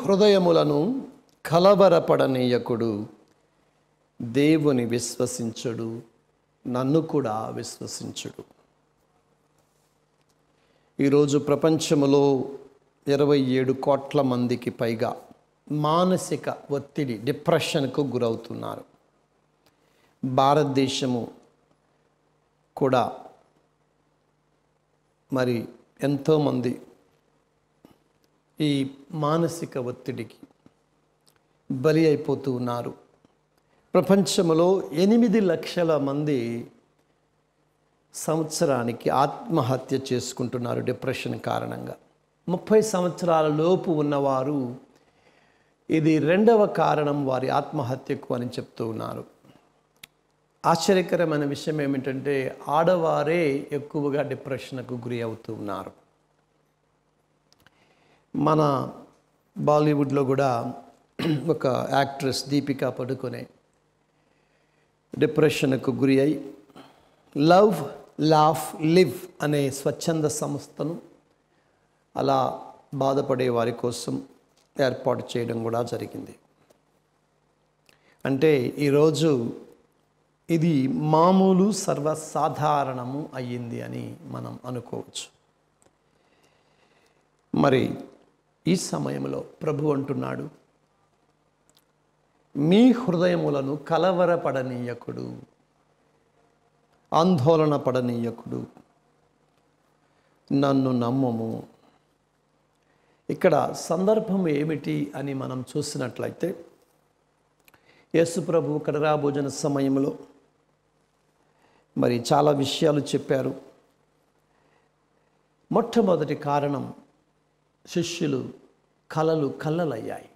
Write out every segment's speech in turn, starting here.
హృదయములను కలవరపడనీయకుడు దేవుని విశ్వసించుడు నన్ను కూడా విశ్వసించుడు ఈరోజు ప్రపంచములో ఇరవై ఏడు కోట్ల మందికి పైగా మానసిక ఒత్తిడి డిప్రెషన్కు గురవుతున్నారు భారతదేశము కూడా మరి ఎంతోమంది ఈ మానసిక ఒత్తిడికి బలి అయిపోతూ ఉన్నారు ప్రపంచంలో ఎనిమిది లక్షల మంది సంవత్సరానికి ఆత్మహత్య చేసుకుంటున్నారు డిప్రెషన్ కారణంగా ముప్పై సంవత్సరాల లోపు ఉన్నవారు ఇది రెండవ కారణం వారి ఆత్మహత్యకు అని చెప్తూ ఉన్నారు ఆశ్చర్యకరమైన విషయం ఏమిటంటే ఆడవారే ఎక్కువగా డిప్రెషన్కు గురి అవుతూ ఉన్నారు మన బాలీవుడ్లో కూడా ఒక యాక్ట్రెస్ దీపికా పడుకొనే డిప్రెషన్కు గురి అయి లవ్ లాఫ్ లివ్ అనే స్వచ్ఛంద సంస్థను అలా బాధపడే వారి కోసం ఏర్పాటు చేయడం కూడా జరిగింది అంటే ఈరోజు ఇది మామూలు సర్వసాధారణము అయ్యింది అని మనం అనుకోవచ్చు మరి ఈ సమయంలో ప్రభు అంటున్నాడు మీ హృదయములను కలవరపడనీయకుడు ఆందోళన పడనీయకుడు నన్ను నమ్మము ఇక్కడ సందర్భం ఏమిటి అని మనం చూసినట్లయితే యేసు ప్రభు కడరా భోజన సమయంలో మరి చాలా విషయాలు చెప్పారు మొట్టమొదటి కారణం శిష్యులు కలలు కళ్ళలయ్యాయి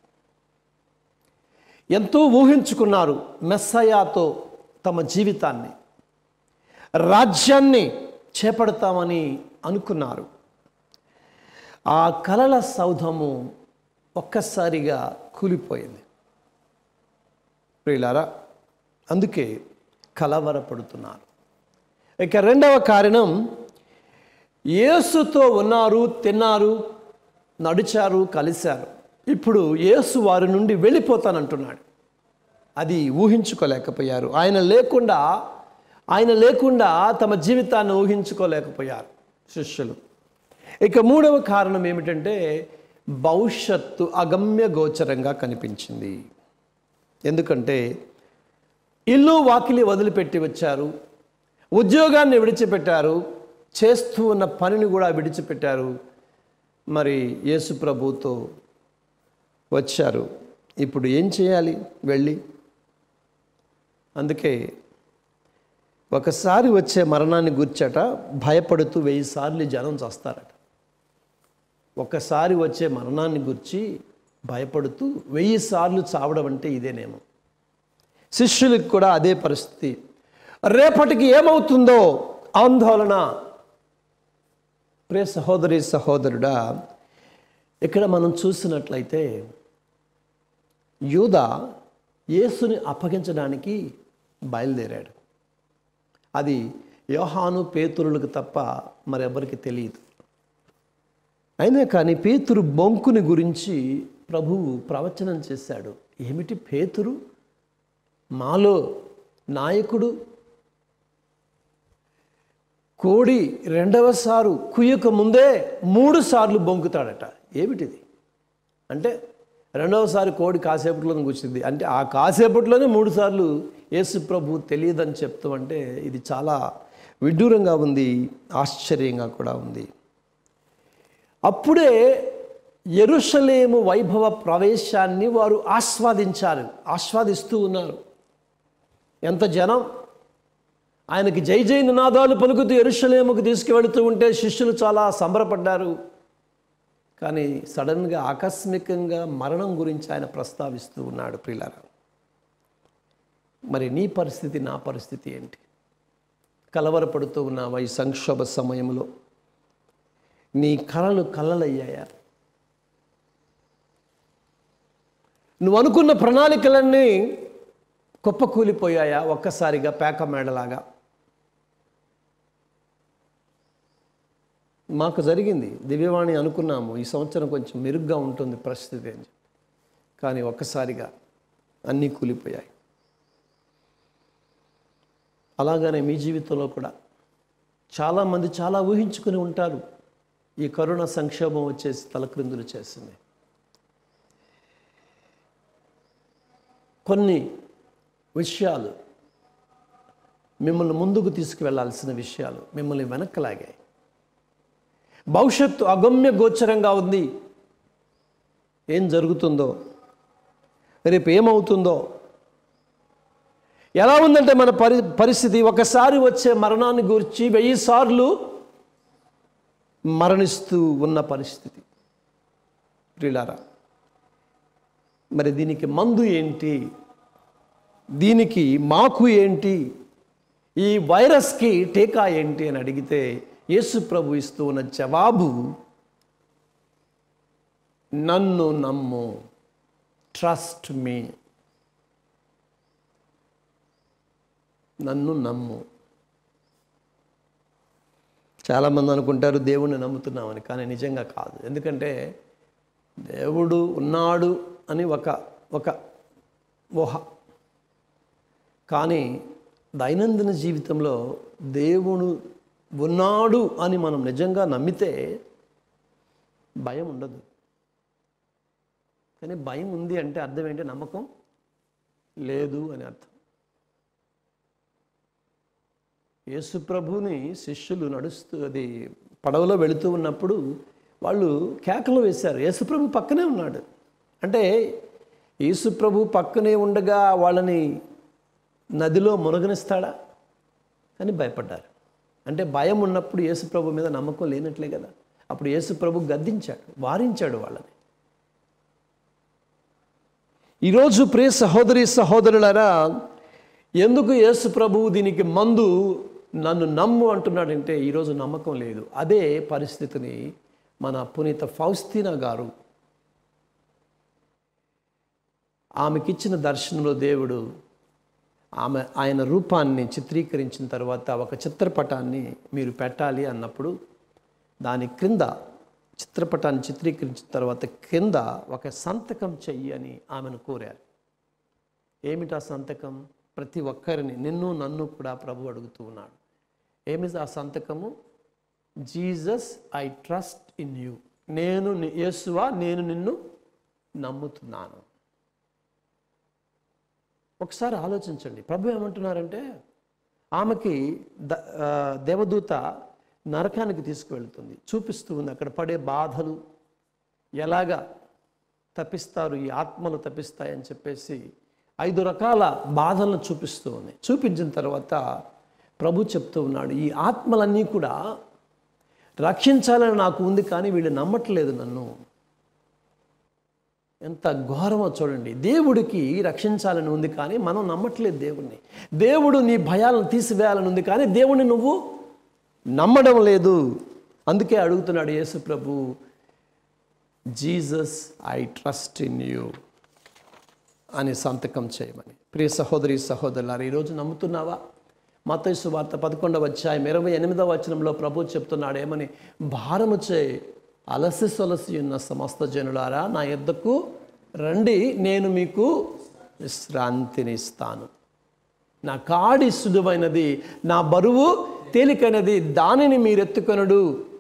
ఎంతో ఊహించుకున్నారు మెస్సయాతో తమ జీవితాన్ని రాజ్యాన్ని చేపడతామని అనుకున్నారు ఆ కలల సౌధము ఒక్కసారిగా కూలిపోయింది ప్రియులారా అందుకే కలవరపడుతున్నారు ఇక రెండవ కారణం యేసుతో ఉన్నారు తిన్నారు నడిచారు కలిశారు ఇప్పుడు యేసు వారి నుండి వెళ్ళిపోతానంటున్నాడు అది ఊహించుకోలేకపోయారు ఆయన లేకుండా ఆయన లేకుండా తమ జీవితాన్ని ఊహించుకోలేకపోయారు శిష్యులు ఇక మూడవ కారణం ఏమిటంటే భవిష్యత్తు అగమ్య గోచరంగా కనిపించింది ఎందుకంటే ఇల్లు వాకిలి వదిలిపెట్టి వచ్చారు ఉద్యోగాన్ని విడిచిపెట్టారు చేస్తూ ఉన్న పనిని కూడా విడిచిపెట్టారు మరి యేసు ప్రభుతో వచ్చారు ఇప్పుడు ఏం చేయాలి వెళ్ళి అందుకే ఒకసారి వచ్చే మరణాన్ని గుర్చట భయపడుతూ వెయ్యి సార్లు జనం చేస్తారట ఒకసారి వచ్చే మరణాన్ని గుర్చి భయపడుతూ వెయ్యి సార్లు చావడం అంటే ఇదేనేమో శిష్యులకు కూడా అదే పరిస్థితి రేపటికి ఏమవుతుందో ఆందోళన ప్రే సహోదరి సహోదరుడా ఇక్కడ మనం చూసినట్లయితే యూద యేసుని అప్పగించడానికి బయలుదేరాడు అది యోహాను పేతురులకు తప్ప మరెవరికి తెలియదు అయినా కానీ పేతురు బొంకుని గురించి ప్రభువు ప్రవచనం చేశాడు ఏమిటి పేతురు మాలో నాయకుడు కోడి రెండవసారు కుయ్యక ముందే మూడు సార్లు బొంకుతాడట ఏమిటిది అంటే రెండవసారి కోడి కాసేపట్లోనే కూర్చుంది అంటే ఆ కాసేపట్లోనే మూడు సార్లు యేసు ప్రభు తెలియదని చెప్తూ అంటే ఇది చాలా విడ్డూరంగా ఉంది ఆశ్చర్యంగా కూడా ఉంది అప్పుడే ఎరుషలేము వైభవ ప్రవేశాన్ని వారు ఆస్వాదించారు ఆస్వాదిస్తూ ఉన్నారు ఎంత జనం ఆయనకి జై జై నినాదాలు పలుకుతూ ఎరుషలేముకు తీసుకువెళుతూ ఉంటే శిష్యులు చాలా సంబరపడ్డారు కానీ సడన్గా ఆకస్మికంగా మరణం గురించి ఆయన ప్రస్తావిస్తూ ఉన్నాడు ప్రియులారా మరి నీ పరిస్థితి నా పరిస్థితి ఏంటి కలవరపడుతూ ఉన్నావా ఈ సంక్షోభ సమయంలో నీ కలలు కలలయ్యాయా నువ్వు అనుకున్న ప్రణాళికలన్నీ కుప్పకూలిపోయాయా ఒక్కసారిగా పేక మేడలాగా మాకు జరిగింది దివ్యవాణి అనుకున్నాము ఈ సంవత్సరం కొంచెం మెరుగ్గా ఉంటుంది పరిస్థితి అని చెప్పి. కానీ ఒక్కసారిగా అన్నీ కూలిపోయాయి అలాగనే మీ జీవితంలో కూడా చాలామంది చాలా ఊహించుకుని ఉంటారు ఈ కరోనా సంక్షోభం వచ్చేసి తలక్రిందులు చేసింది కొన్ని విషయాలు మిమ్మల్ని ముందుకు తీసుకువెళ్లాల్సిన విషయాలు మిమ్మల్ని వెనక్కి లాగాయి భవిష్యత్తు అగమ్య గోచరంగా ఉంది ఏం జరుగుతుందో రేపు ఏమవుతుందో ఎలా ఉందంటే మన పరి పరిస్థితి ఒకసారి వచ్చే మరణాన్ని గురించి వెయ్యి సార్లు మరణిస్తూ ఉన్న పరిస్థితి ప్రిలారా మరి దీనికి మందు ఏంటి దీనికి మాకు ఏంటి ఈ వైరస్కి టీకా ఏంటి అని అడిగితే యేసు ప్రభు ఇస్తూ ఉన్న జవాబు నన్ను నమ్ము ట్రస్ట్ మీ నన్ను నమ్ము చాలామంది అనుకుంటారు దేవుణ్ణి నమ్ముతున్నామని కానీ నిజంగా కాదు ఎందుకంటే దేవుడు ఉన్నాడు అని ఒక ఒక ఊహ కానీ దైనందిన జీవితంలో దేవుడు ఉన్నాడు అని మనం నిజంగా నమ్మితే భయం ఉండదు కానీ భయం ఉంది అంటే అర్థం ఏంటి నమ్మకం లేదు అని అర్థం యేసు ప్రభుని శిష్యులు నడుస్తూ అది పడవలో వెళుతూ ఉన్నప్పుడు వాళ్ళు కేకలు వేశారు యేసుప్రభు పక్కనే ఉన్నాడు అంటే యేసుప్రభు పక్కనే ఉండగా వాళ్ళని నదిలో మునగనిస్తాడా అని భయపడ్డారు అంటే భయం ఉన్నప్పుడు యేసుప్రభు మీద నమ్మకం లేనట్లే కదా అప్పుడు యేసుప్రభు గద్దించాడు వారించాడు వాళ్ళని ఈరోజు ప్రియ సహోదరి సహోదరులారా ఎందుకు యేసు ప్రభువు దీనికి మందు నన్ను నమ్ము అంటున్నాడంటే ఈరోజు నమ్మకం లేదు అదే పరిస్థితిని మన పునీత ఫౌస్తీనా గారు ఆమెకిచ్చిన దర్శనంలో దేవుడు ఆమె ఆయన రూపాన్ని చిత్రీకరించిన తర్వాత ఒక చిత్రపటాన్ని మీరు పెట్టాలి అన్నప్పుడు దాని క్రింద చిత్రపటాన్ని చిత్రీకరించిన తర్వాత క్రింద ఒక సంతకం చెయ్యి అని ఆమెను కోరారు ఏమిటి ఆ సంతకం ప్రతి ఒక్కరిని నిన్ను నన్ను కూడా ప్రభు అడుగుతూ ఉన్నాడు ఏమిటి ఆ సంతకము Jesus I trust in you నేను ని- యేసువా నేను నిన్ను నమ్ముతున్నాను ఒకసారి ఆలోచించండి ప్రభు ఏమంటున్నారంటే ఆమెకి ద ఆ, దేవదూత నరకానికి తీసుకువెళ్తుంది చూపిస్తూ ఉంది అక్కడ పడే బాధలు ఎలాగా తప్పిస్తారు ఈ ఆత్మలు తప్పిస్తాయని చెప్పేసి ఐదు రకాల బాధలను చూపిస్తూ ఉంది చూపించిన తర్వాత ప్రభు చెప్తూ ఉన్నాడు ఈ ఆత్మలన్నీ కూడా రక్షించాలని నాకు ఉంది కానీ వీళ్ళు నమ్మట్లేదు నన్ను ఎంత ఘోరమో చూడండి దేవుడికి రక్షించాలని ఉంది కానీ మనం నమ్మట్లేదు దేవుణ్ణి దేవుడు నీ భయాలను తీసివేయాలని ఉంది కానీ దేవుణ్ణి నువ్వు నమ్మడం లేదు అందుకే అడుగుతున్నాడు యేసు ప్రభు Jesus I trust in you అని సంతకం చేయమని ప్రియ సహోదరి సహోదరులారు ఈరోజు నమ్ముతున్నావా మతైసు వార్త పదకొండవ అధ్యాయం ఇరవై ఎనిమిదవ వచనంలో ప్రభు చెప్తున్నాడు ఏమని భారము చే అలసి సొలసి ఉన్న సమస్త జనులారా నా యొద్దకు రండి నేను మీకు విశ్రాంతిని ఇస్తాను నా కాడి సులువైనది నా బరువు తేలికైనది దానిని మీరు ఎత్తుకొనడు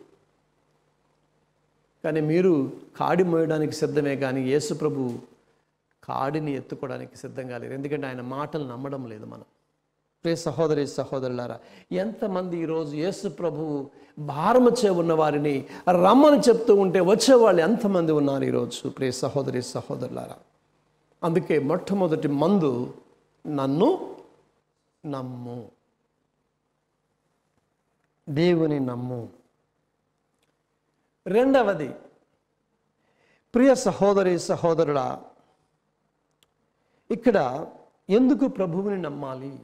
కానీ మీరు కాడి మోయడానికి సిద్ధమే కానీ యేసు ప్రభు కాడిని ఎత్తుకోవడానికి సిద్ధంగా లేరు ఎందుకంటే ఆయన మాటలు నమ్మడం లేదు మనం ప్రియ సహోదరి సహోదరులారా ఎంతమంది ఈరోజు యేసు ప్రభువు భారము చే ఉన్న వారిని రమ్మని చెప్తూ ఉంటే వచ్చేవాళ్ళు ఎంతమంది ఉన్నారు ఈరోజు ప్రియ సహోదరి సహోదరులారా అందుకే మొట్టమొదటి మందు నన్ను నమ్ము దేవుని నమ్ము రెండవది ప్రియ సహోదరి సహోదరుడా ఇక్కడ ఎందుకు ప్రభువుని నమ్మాలి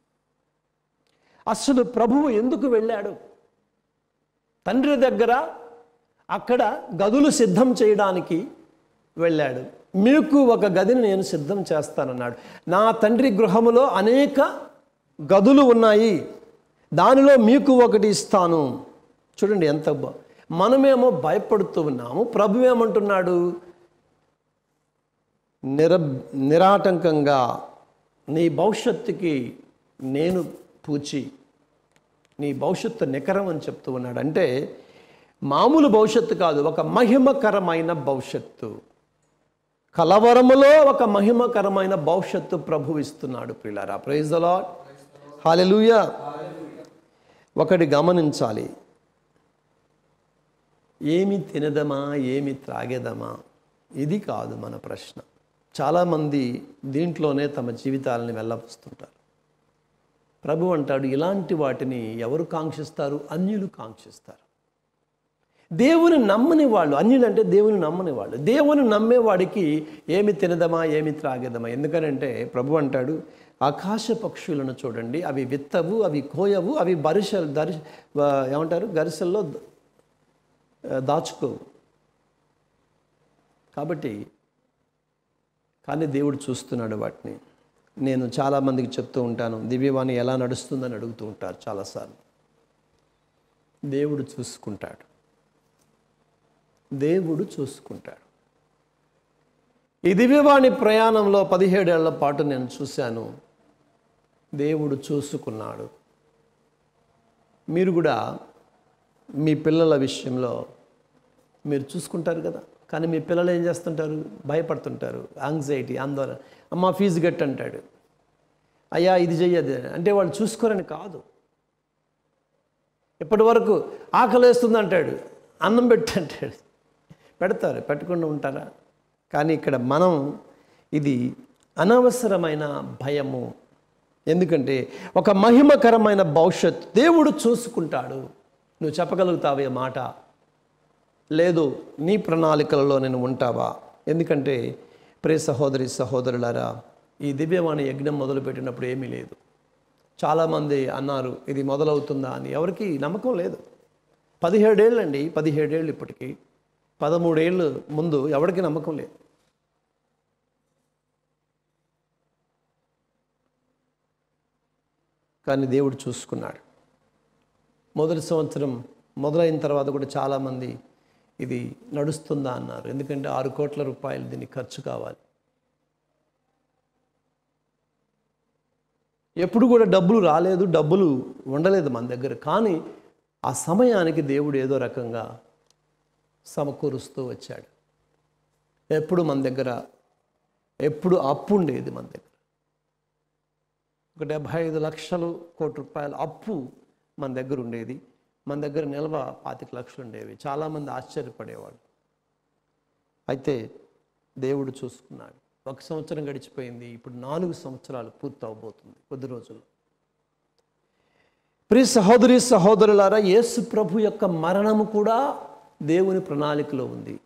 అసలు ప్రభువు ఎందుకు వెళ్ళాడు తండ్రి దగ్గర అక్కడ గదులు సిద్ధం చేయడానికి వెళ్ళాడు మీకు ఒక గదిని నేను సిద్ధం చేస్తానన్నాడు నా తండ్రి గృహములో అనేక గదులు ఉన్నాయి దానిలో మీకు ఒకటి ఇస్తాను చూడండి ఎంత బా మనమేమో భయపడుతూ ఉన్నాము ప్రభు ఏమంటున్నాడు నిర నిరాటంకంగా నీ భవిష్యత్తుకి నేను పూచి నీ భవిష్యత్తు నికరం అని చెప్తూ ఉన్నాడు అంటే మామూలు భవిష్యత్తు కాదు ఒక మహిమకరమైన భవిష్యత్తు కలవరములో ఒక మహిమకరమైన భవిష్యత్తు ప్రభు ఇస్తున్నాడు ప్రిలారా ప్రైజ్ ద లాడ్ హాలెలూయా ఒకటి గమనించాలి ఏమి తినదమా ఏమి త్రాగేదమా ఇది కాదు మన ప్రశ్న చాలామంది దీంట్లోనే తమ జీవితాలని వెళ్ళవస్తుంటారు ప్రభు అంటాడు ఇలాంటి వాటిని ఎవరు కాంక్షిస్తారు అన్యులు కాంక్షిస్తారు దేవుని నమ్మని వాళ్ళు అన్యులు అంటే దేవుని నమ్మని వాళ్ళు దేవుని నమ్మేవాడికి ఏమి తినదమా ఏమి త్రాగేదమా ఎందుకనంటే ప్రభు అంటాడు ఆకాశ పక్షులను చూడండి అవి విత్తవు అవి కోయవు అవి బరిసెలు దరి ఏమంటారు గరిసెల్లో దాచుకోవు కాబట్టి కానీ దేవుడు చూస్తున్నాడు వాటిని నేను చాలామందికి చెప్తూ ఉంటాను దివ్యవాణి ఎలా నడుస్తుందని అడుగుతూ ఉంటారు చాలాసార్లు దేవుడు చూసుకుంటాడు దేవుడు చూసుకుంటాడు ఈ దివ్యవాణి ప్రయాణంలో పదిహేడేళ్ల పాటు నేను చూశాను దేవుడు చూసుకున్నాడు మీరు కూడా మీ పిల్లల విషయంలో మీరు చూసుకుంటారు కదా కానీ మీ పిల్లలు ఏం చేస్తుంటారు భయపడుతుంటారు యాంగ్జైటీ ఆందోళన అమ్మ ఫీజు కట్ అంటాడు అయ్యా ఇది చెయ్యదు అంటే వాళ్ళు చూసుకోరని కాదు ఇప్పటి వరకు ఆకలి వేస్తుంది అంటాడు అన్నం పెట్టు అంటాడు పెడతారు పెట్టకుండా ఉంటారా కానీ ఇక్కడ మనం ఇది అనవసరమైన భయము ఎందుకంటే ఒక మహిమకరమైన భవిష్యత్ దేవుడు చూసుకుంటాడు నువ్వు చెప్పగలుగుతావే మాట లేదు నీ ప్రణాళికలలో నేను ఉంటావా ఎందుకంటే ప్రే సహోదరి సహోదరులారా ఈ దివ్యవాణి యజ్ఞం మొదలుపెట్టినప్పుడు ఏమీ లేదు చాలామంది అన్నారు ఇది మొదలవుతుందా అని ఎవరికి నమ్మకం లేదు పదిహేడేళ్ళు అండి పదిహేడేళ్ళు ఇప్పటికీ పదమూడేళ్ళు ముందు ఎవరికి నమ్మకం లేదు కానీ దేవుడు చూసుకున్నాడు మొదటి సంవత్సరం మొదలైన తర్వాత కూడా చాలామంది ఇది నడుస్తుందా అన్నారు ఎందుకంటే ఆరు కోట్ల రూపాయలు దీనికి ఖర్చు కావాలి ఎప్పుడు కూడా డబ్బులు రాలేదు డబ్బులు ఉండలేదు మన దగ్గర కానీ ఆ సమయానికి దేవుడు ఏదో రకంగా సమకూరుస్తూ వచ్చాడు ఎప్పుడు మన దగ్గర ఎప్పుడు అప్పు ఉండేది మన దగ్గర ఒక డెబ్భై ఐదు లక్షలు కోటి రూపాయల అప్పు మన దగ్గర ఉండేది మన దగ్గర నిల్వ పాతిక లక్షలు ఉండేవి చాలామంది ఆశ్చర్యపడేవాళ్ళు అయితే దేవుడు చూసుకున్నాడు ఒక సంవత్సరం గడిచిపోయింది ఇప్పుడు నాలుగు సంవత్సరాలు పూర్తి అవబోతుంది కొద్ది రోజుల్లో ప్రియ సహోదరి సహోదరులారా యేసు ప్రభు యొక్క మరణము కూడా దేవుని ప్రణాళికలో ఉంది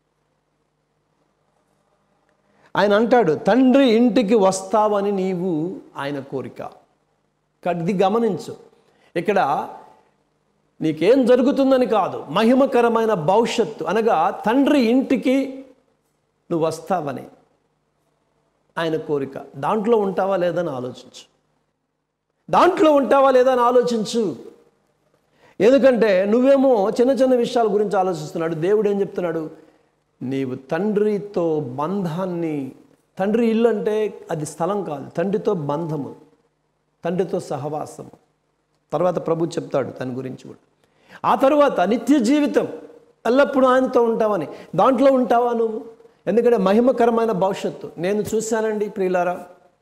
ఆయన అంటాడు తండ్రి ఇంటికి వస్తావని నీవు ఆయన కోరిక ఇది గమనించు ఇక్కడ నీకేం జరుగుతుందని కాదు మహిమకరమైన భవిష్యత్తు అనగా తండ్రి ఇంటికి నువ్వు వస్తావని ఆయన కోరిక దాంట్లో ఉంటావా లేదని ఆలోచించు దాంట్లో ఉంటావా లేదా అని ఆలోచించు ఎందుకంటే నువ్వేమో చిన్న చిన్న విషయాల గురించి ఆలోచిస్తున్నాడు దేవుడు ఏం చెప్తున్నాడు నీవు తండ్రితో బంధాన్ని తండ్రి ఇల్లు అంటే అది స్థలం కాదు తండ్రితో బంధము తండ్రితో సహవాసము తర్వాత ప్రభు చెప్తాడు దాని గురించి కూడా ఆ తర్వాత నిత్య జీవితం ఎల్లప్పుడూ ఆయనతో ఉంటావని దాంట్లో ఉంటావా నువ్వు ఎందుకంటే మహిమకరమైన భవిష్యత్తు నేను చూశానండి ప్రియులారా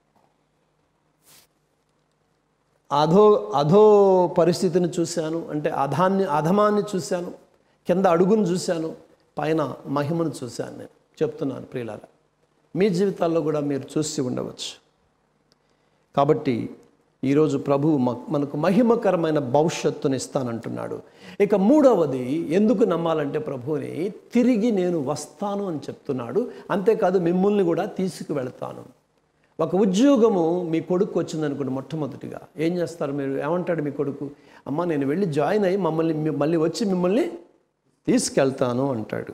అధో అధో పరిస్థితిని చూశాను అంటే అధాన్ని అధమాన్ని చూశాను కింద అడుగును చూశాను పైన మహిమను చూశాను నేను చెప్తున్నాను ప్రియులారా మీ జీవితాల్లో కూడా మీరు చూసి ఉండవచ్చు కాబట్టి ఈరోజు ప్రభు మనకు మహిమకరమైన భవిష్యత్తుని ఇస్తానంటున్నాడు ఇక మూడవది ఎందుకు నమ్మాలంటే ప్రభువుని తిరిగి నేను వస్తాను అని చెప్తున్నాడు అంతేకాదు మిమ్మల్ని కూడా తీసుకువెళ్తాను ఒక ఉద్యోగము మీ కొడుకు వచ్చిందనుకోండి మొట్టమొదటిగా ఏం చేస్తారు మీరు ఏమంటాడు మీ కొడుకు అమ్మ నేను వెళ్ళి జాయిన్ అయ్యి మమ్మల్ని మళ్ళీ వచ్చి మిమ్మల్ని తీసుకెళ్తాను అంటాడు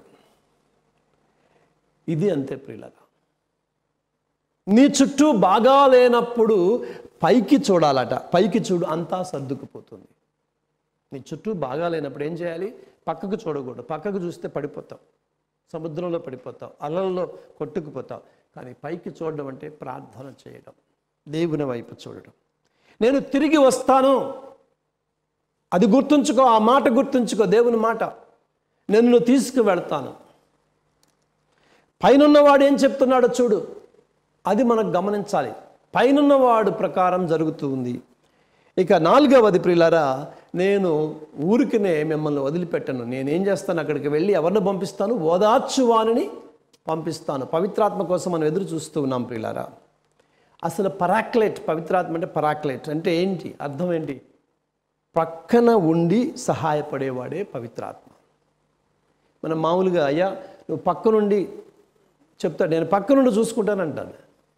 ఇది అంతే ప్రియులగా నీ చుట్టూ బాగా లేనప్పుడు పైకి చూడాలట పైకి చూడు అంతా సర్దుకుపోతుంది నీ చుట్టూ బాగా లేనప్పుడు ఏం చేయాలి పక్కకు చూడకూడదు పక్కకు చూస్తే పడిపోతావు సముద్రంలో పడిపోతావు అలల్లో కొట్టుకుపోతావు కానీ పైకి చూడడం అంటే ప్రార్థన చేయడం దేవుని వైపు చూడడం నేను తిరిగి వస్తాను అది గుర్తుంచుకో ఆ మాట గుర్తుంచుకో దేవుని మాట నేను నిన్ను తీసుకువెళ్తాను పైనున్నవాడు ఏం చెప్తున్నాడో చూడు అది మనకు గమనించాలి పైనున్నవాడు ప్రకారం జరుగుతూ ఉంది ఇక నాలుగవది ప్రియులారా నేను ఊరికినే మిమ్మల్ని వదిలిపెట్టను నేనేం చేస్తాను అక్కడికి వెళ్ళి ఎవరిని పంపిస్తాను ఓదార్చువానిని పంపిస్తాను పవిత్రాత్మ కోసం మనం ఎదురు చూస్తూ ఉన్నాం ప్రియులారా అసలు పరాక్లెట్ పవిత్రాత్మ అంటే పరాక్లెట్ అంటే ఏంటి అర్థం ఏంటి పక్కన ఉండి సహాయపడేవాడే పవిత్రాత్మ మనం మామూలుగా అయ్యా నువ్వు పక్క నుండి చెప్తాడు నేను పక్క నుండి చూసుకుంటానంటాను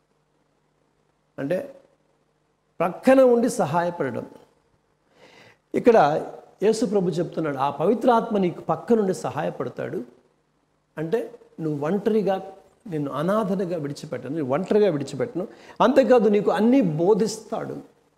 అంటే ప్రక్కన ఉండి సహాయపడడం ఇక్కడ యేసు ప్రభు చెప్తున్నాడు ఆ పవిత్రాత్మ నీకు పక్క నుండి సహాయపడతాడు అంటే నువ్వు ఒంటరిగా నిన్ను అనాథనగా విడిచిపెట్టను నువ్వు ఒంటరిగా విడిచిపెట్టను అంతేకాదు నీకు అన్నీ బోధిస్తాడు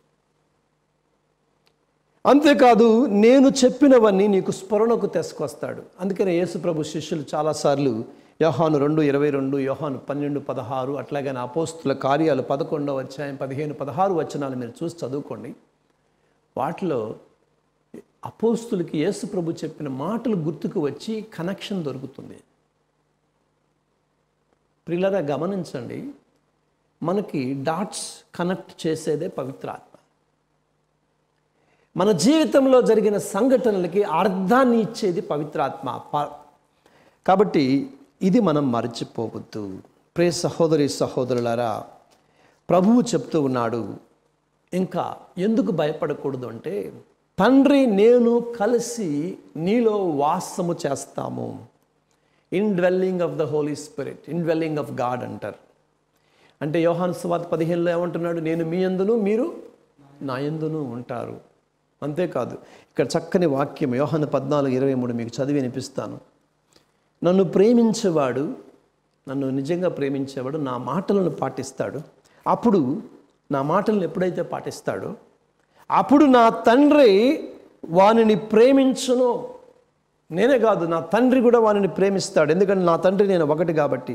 అంతేకాదు నేను చెప్పినవన్నీ నీకు స్మరణకు తెసుకొస్తాడు అందుకనే యేసు ప్రభు శిష్యులు చాలాసార్లు యోహాను రెండు ఇరవై రెండు యోహాను పన్నెండు పదహారు అట్లాగే నా అపోస్తుల కార్యాలు పదకొండవ అధ్యాయం పదిహేను పదహారు వచనాలు మీరు చూసి చదువుకోండి వాటిలో అపోస్తులకి యేసు ప్రభు చెప్పిన మాటలు గుర్తుకు వచ్చి కనెక్షన్ దొరుకుతుంది ప్రిల్లరా గమనించండి మనకి డాట్స్ కనెక్ట్ చేసేదే పవిత్రాత్మ మన జీవితంలో జరిగిన సంఘటనలకి అర్థాన్ని ఇచ్చేది పవిత్రాత్మ ప- కాబట్టి ఇది మనం మర్చిపోవద్దు ప్రే సహోదరి సహోదరులారా ప్రభువు చెప్తూ ఉన్నాడు ఇంకా ఎందుకు భయపడకూడదు అంటే తండ్రి నేను కలిసి నీలో వాసము చేస్తాము indwelling of the Holy Spirit indwelling of God అంటారు అంటే యోహాను సువార్త పదిహేనులో ఏమంటున్నాడు నేను మీ ఎందును మీరు నా ఎందును ఉంటారు అంతేకాదు ఇక్కడ చక్కని వాక్యం యోహాను పద్నాలుగు ఇరవై మూడు మీకు చదివి వినిపిస్తాను నన్ను ప్రేమించేవాడు నన్ను నిజంగా ప్రేమించేవాడు నా మాటలను పాటిస్తాడు అప్పుడు నా మాటలను ఎప్పుడైతే పాటిస్తాడో అప్పుడు నా తండ్రి వానిని ప్రేమించును నేనే కాదు నా తండ్రి కూడా వానిని ప్రేమిస్తాడు ఎందుకంటే నా తండ్రి నేను ఒకటి కాబట్టి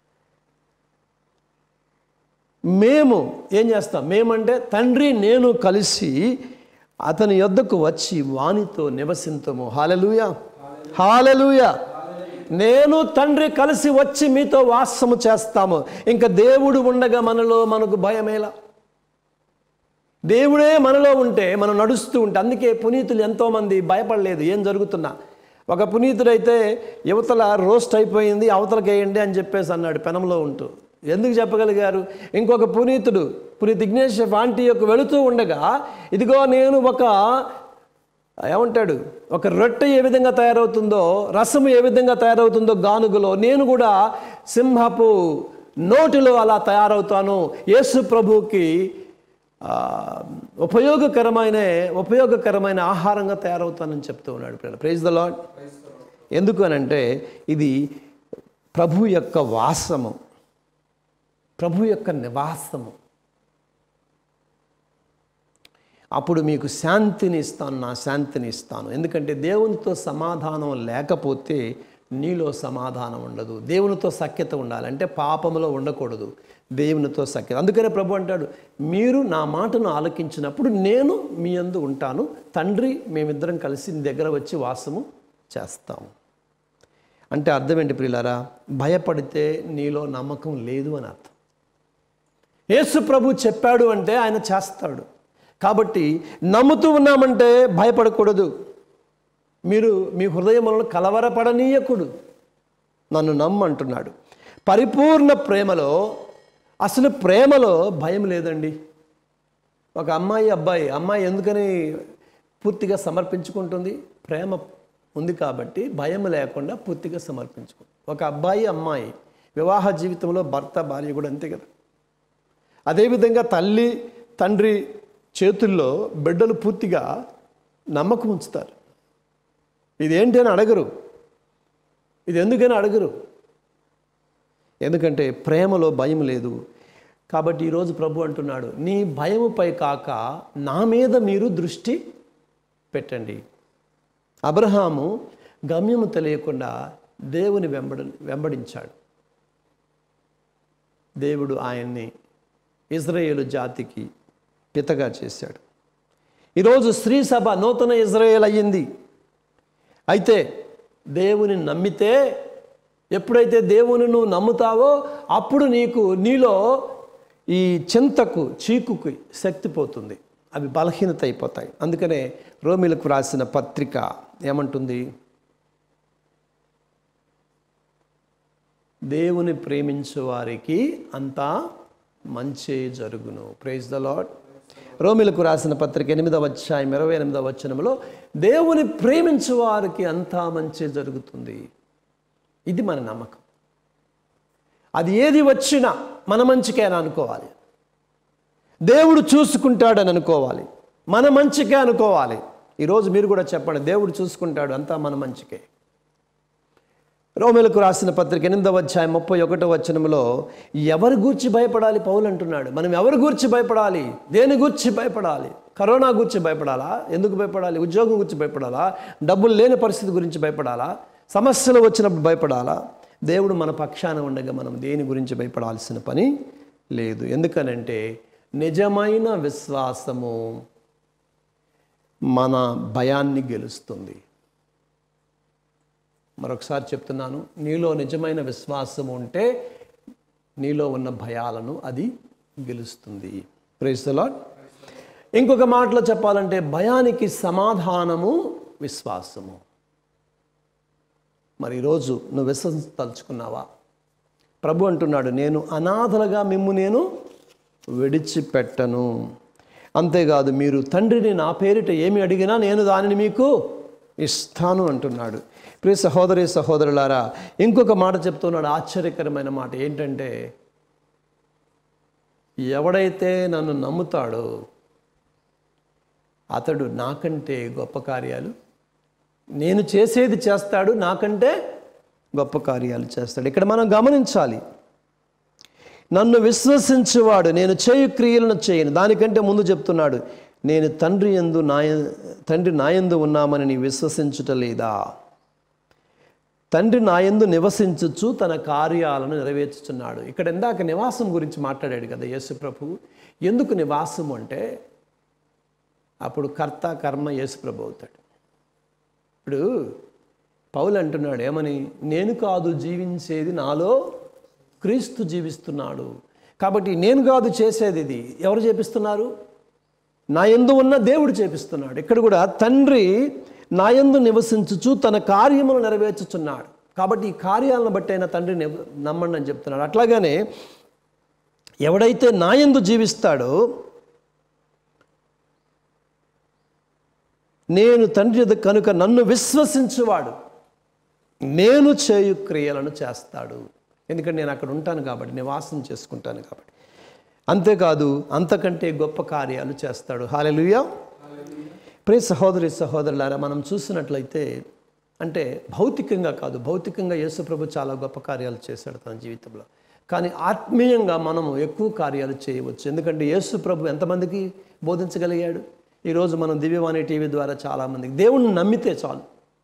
మేము ఏం చేస్తాం మేమంటే తండ్రి నేను కలిసి అతని యొద్దకు వచ్చి వానితో నివసింతము హాలలుయ హాలలుయ నేను తండ్రి కలిసి వచ్చి మీతో వాసము చేస్తాము ఇంకా దేవుడు ఉండగా మనలో మనకు భయమేలా దేవుడే మనలో ఉంటే మనం నడుస్తూ ఉంటే అందుకే పునీతులు ఎంతోమంది భయపడలేదు ఏం జరుగుతున్నా ఒక పునీతుడైతే యువతల రోస్ట్ అయిపోయింది అవతలకి వేయండి అని చెప్పేసి అన్నాడు పెనంలో ఉంటూ ఎందుకు చెప్పగలిగారు ఇంకొక పునీతుడు పునీత్ ఇగ్నేష్ ఆంటీ యొక్క వెళుతూ ఉండగా ఇదిగో నేను ఒక ఏమంటాడు ఒక రొట్టె ఏ విధంగా తయారవుతుందో రసము ఏ విధంగా తయారవుతుందో గానుగులో నేను కూడా సింహపు నోటిలో అలా తయారవుతాను యేసు ప్రభువుకి ఆ, ఉపయోగకరమైన ఉపయోగకరమైన ఆహారంగా తయారవుతానని చెప్తూ ఉన్నాడు ప్రైజ్ ద లాడ్ ఎందుకు అని అంటే ఇది ప్రభు యొక్క వాసము ప్రభు యొక్క నివాసము అప్పుడు మీకు శాంతిని ఇస్తాను నా శాంతిని ఇస్తాను ఎందుకంటే దేవునితో సమాధానం లేకపోతే నీలో సమాధానం ఉండదు దేవునితో సఖ్యత ఉండాలంటే పాపంలో ఉండకూడదు దేవునితో సఖ్యత అందుకనే ప్రభు అంటాడు మీరు నా మాటను ఆలకించినప్పుడు నేను మీ అందు ఉంటాను తండ్రి మేమిద్దరం కలిసి నీ దగ్గర వచ్చి వాసము చేస్తాము అంటే అర్థం ఏంటి ప్రియులారా భయపడితే నీలో నమ్మకం లేదు అని అర్థం యేసు ప్రభు చెప్పాడు అంటే ఆయన చేస్తాడు కాబట్టి నమ్ముతూ ఉన్నామంటే భయపడకూడదు మీరు మీ హృదయములను కలవరపడనీయకుడు నన్ను నమ్మంటున్నాడు పరిపూర్ణ ప్రేమలో అసలు ప్రేమలో భయం లేదండి ఒక అమ్మాయి అబ్బాయి అమ్మాయి ఎందుకని పూర్తిగా సమర్పించుకుంటుంది ప్రేమ ఉంది కాబట్టి భయం లేకుండా పూర్తిగా సమర్పించుకుంటుంది ఒక అబ్బాయి అమ్మాయి వివాహ జీవితంలో భర్త భార్య కూడా అంతే కదా అదేవిధంగా తల్లి తండ్రి చేతుల్లో బిడ్డలు పూర్తిగా నమ్మకం ఉంచుతారు ఇదేంటి అని అడగరు ఇది ఎందుకని అడగరు ఎందుకంటే ప్రేమలో భయం లేదు కాబట్టి ఈరోజు ప్రభు అంటున్నాడు నీ భయముపై కాక నా మీద మీరు దృష్టి పెట్టండి అబ్రహాము గమ్యము తెలియకుండా దేవుని వెంబడ వెంబడించాడు దేవుడు ఆయన్ని ఇజ్రాయేలు జాతికి పితగా చేశాడు ఈరోజు స్త్రీ సభ నూతన ఇజ్రాయేల్ అయ్యింది అయితే దేవుని నమ్మితే ఎప్పుడైతే దేవుని నువ్వు నమ్ముతావో అప్పుడు నీకు నీలో ఈ చింతకు చీకుకి శక్తి పోతుంది అవి బలహీనత అయిపోతాయి అందుకనే రోమిలకు రాసిన పత్రిక ఏమంటుంది దేవుని ప్రేమించే వారికి అంతా మంచి జరుగును ప్రైజ్ ద లాడ్ రోమిలకు రాసిన పత్రిక ఎనిమిదవ అధ్యాయం ఇరవై ఎనిమిదవ వచనంలో దేవుని ప్రేమించే వారికి అంతా మంచి జరుగుతుంది ఇది మన నమ్మకం అది ఏది వచ్చినా మన మంచికే అని అనుకోవాలి దేవుడు చూసుకుంటాడని అనుకోవాలి మన మంచికే అనుకోవాలి ఈరోజు మీరు కూడా చెప్పండి దేవుడు చూసుకుంటాడు అంతా మన మంచికే రోమిలకు రాసిన పత్రిక ఎనిమిదవ అధ్యాయం ముప్పై ఒకటో వచనంలో ఎవరి గూర్చి భయపడాలి పౌలు అంటున్నాడు మనం ఎవరి గూర్చి భయపడాలి దేని గూర్చి భయపడాలి కరోనా గురించి భయపడాలా ఎందుకు భయపడాలి ఉద్యోగం గురించి భయపడాలా డబ్బులు లేని పరిస్థితి గురించి భయపడాలా సమస్యలు వచ్చినప్పుడు భయపడాలా దేవుడు మన పక్షాన ఉండగా మనం దేని గురించి భయపడాల్సిన పని లేదు ఎందుకనంటే నిజమైన విశ్వాసము మన భయాన్ని గెలుస్తుంది మరొకసారి చెప్తున్నాను నీలో నిజమైన విశ్వాసం ఉంటే నీలో ఉన్న భయాలను అది గెలుస్తుంది ప్రైజ్ ద లార్డ్ ఇంకొక మాటలో చెప్పాలంటే భయానికి సమాధానము విశ్వాసము మరి ఈరోజు నువ్వు విశ్వసించదలుచుకున్నావా ప్రభు అంటున్నాడు నేను అనాథలుగా మిమ్ము నేను విడిచిపెట్టను అంతేకాదు మీరు తండ్రిని నా పేరిట ఏమి అడిగినా నేను దానిని మీకు ఇస్తాను అంటున్నాడు ప్రియ సహోదరి సహోదరులారా ఇంకొక మాట చెప్తున్నాడు ఆశ్చర్యకరమైన మాట ఏంటంటే ఎవడైతే నన్ను నమ్ముతాడో అతడు నాకంటే గొప్ప కార్యాలు నేను చేసేది చేస్తాడు నాకంటే గొప్ప కార్యాలు చేస్తాడు ఇక్కడ మనం గమనించాలి నన్ను విశ్వసించువాడు నేను చేయు క్రియలను చేయను దానికంటే ముందు చెప్తున్నాడు నేను తండ్రి ఎందు నాయ తండ్రి నాయందు ఉన్నామని నీ విశ్వసించుట లేదా తండ్రి నాయందు నివసించుచు తన కార్యాలను నెరవేర్చుచున్నాడు ఇక్కడ ఇందాక నివాసం గురించి మాట్లాడాడు కదా యేసు ప్రభు ఎందుకు నివాసం అంటే అప్పుడు కర్త కర్మ యేసు ప్రభు అవుతాడు ఇప్పుడు పౌలు అంటున్నాడు ఏమని నేను కాదు జీవించేది నాలో క్రీస్తు జీవిస్తున్నాడు కాబట్టి నేను కాదు చేసేది ఇది ఎవరు చేపిస్తున్నారు నా యందు ఉన్న దేవుడు చేపిస్తున్నాడు ఇక్కడ కూడా తండ్రి నా యందు నివసించుచు తన కార్యములు నెరవేర్చుచున్నాడు కాబట్టి ఈ కార్యాలను బట్టి అయినా తండ్రి నివ- నమ్మండి అని చెప్తున్నాడు అట్లాగనే ఎవడైతే నా యందు జీవిస్తాడో నేను తండ్రి ఎదుట కనుక నన్ను విశ్వసించువాడు నేను చేయు క్రియలను చేస్తాడు ఎందుకంటే నేను అక్కడ ఉంటాను కాబట్టి నివాసం చేసుకుంటాను కాబట్టి అంతేకాదు అంతకంటే గొప్ప కార్యాలు చేస్తాడు హాలెలుయా ప్రియ సహోదరి సహోదరులారా మనం చూసినట్లయితే అంటే భౌతికంగా కాదు భౌతికంగా యేసుప్రభు చాలా గొప్ప కార్యాలు చేశాడు తన జీవితంలో కానీ ఆత్మీయంగా మనము ఎక్కువ కార్యాలు చేయవచ్చు ఎందుకంటే యేసు ప్రభు ఎంతమందికి బోధించగలిగాడు ఈరోజు మనం దివ్యవాణి టీవీ ద్వారా చాలామందికి దేవుణ్ణి నమ్మితే చాలు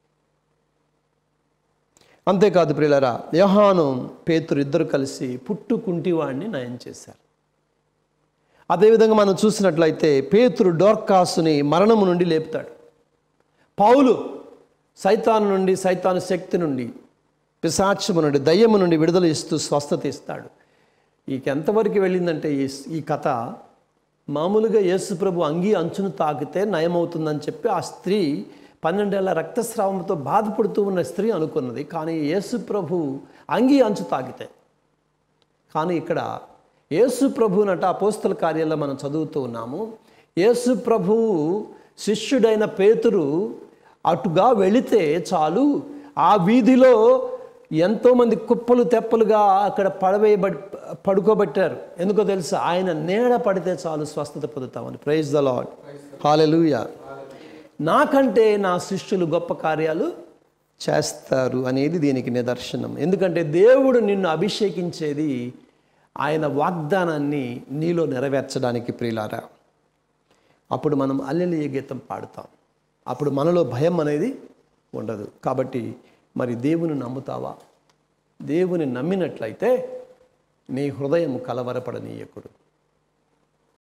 అంతేకాదు ప్రియులరా యోహాను పేతురు ఇద్దరు కలిసి పుట్టుకుంటివాడిని నయం చేశారు అదేవిధంగా మనం చూసినట్లయితే పేతురు డోర్కాసుని మరణము నుండి లేపుతాడు పౌలు సైతాను నుండి సైతాను శక్తి నుండి పిశాచము నుండి దయ్యము నుండి విడుదల ఇస్తూ స్వస్థత ఇస్తాడు ఈక ఎంతవరకు వెళ్ళిందంటే ఈ ఈ కథ మామూలుగా యేసుప్రభు అంగీ అంచును తాకితే నయమవుతుందని చెప్పి ఆ స్త్రీ పన్నెండేళ్ల రక్తస్రావంతో బాధపడుతూ ఉన్న స్త్రీ అనుకున్నది కానీ యేసుప్రభు అంగీ అంచు తాకితే కానీ ఇక్కడ యేసు ప్రభువునట అపోస్తల కార్యాల్లో మనం చదువుతూ ఉన్నాము యేసు ప్రభువు శిష్యుడైన పేతురు అటుగా వెళితే చాలు ఆ వీధిలో ఎంతోమంది కుప్పలు తెప్పలుగా అక్కడ పడవేయబడి పడుకోబెట్టారు ఎందుకో తెలుసా ఆయన నీడ పడితే చాలు స్వస్థత పొందుతామని ప్రైజ్ ద లాడ్ హాలెలూయా నాకంటే నా శిష్యులు గొప్ప కార్యాలు చేస్తారు అనేది దీనికి నిదర్శనం ఎందుకంటే దేవుడు నిన్ను అభిషేకించేది ఆయన వాగ్దానాన్ని నీలో నెరవేర్చడానికి ప్రియులారా అప్పుడు మనం అల్లెలియ గీతం పాడుతాం అప్పుడు మనలో భయం అనేది ఉండదు కాబట్టి మరి దేవుని నమ్ముతావా దేవుని నమ్మినట్లయితే నీ హృదయం కలవరపడనీయకుడు